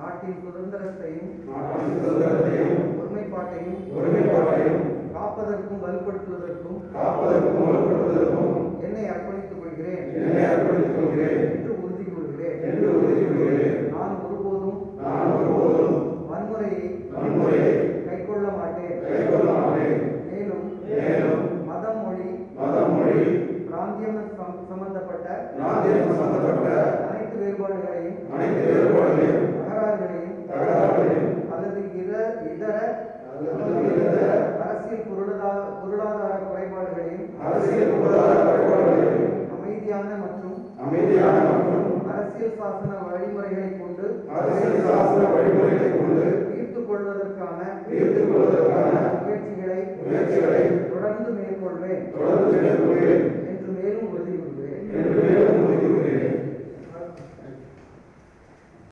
நாட்டின் சுதந்திரத்தையும் நாட்டின் சுதந்திரத்தையும் ஒருமைப்பாட்டையும் ஒருமைப்பாட்டையும் காப்பதற்கும் வலுப்படுத்துவதற்கும் காப்பதற்கும் வலுப்படுத்துவதற்கும் என்னை அர்ப்பணித்துக் கொள்கிறேன் என்னை அர்ப்பணித்துக் கொள்கிறேன் என்று உறுதி கொள்கிறேன் என்று உறுதி கொள்கிறேன் நான் ஒருபோதும் நான் ஒருபோதும் வன்முறையை வன்முறையை கைக்கொள்ள மாட்டேன் கைக்கொள்ள மாட்டேன் மேலும் மேலும் மதம் மொழி மதம் மொழி பிராந்தியம் சம்- சம்பந்தப்பட்ட பிராந்தியம் சம்பந்தப்பட்ட அனைத்து வேறுபாடுகளையும் அனைத்து வேறுபாடுகளையும் தகராறுகளையும் தகராறுகளையும் அல்லது இதர இதர அல்லது இதர அரசியல் பொருளாதார பொருளாதார குறைபாடுகளையும் அரசியல் பொருளாதார குறைபாடுகளையும் அமைதியான மற்றும் அமைதியான மற்றும் அரசியல் சாசன வழிமுறைகளை கொண்டு அரசியல் சாசன வழிமுறைகளை கொண்டு தீர்த்துக் கொள்வதற்கான தீர்த்துக்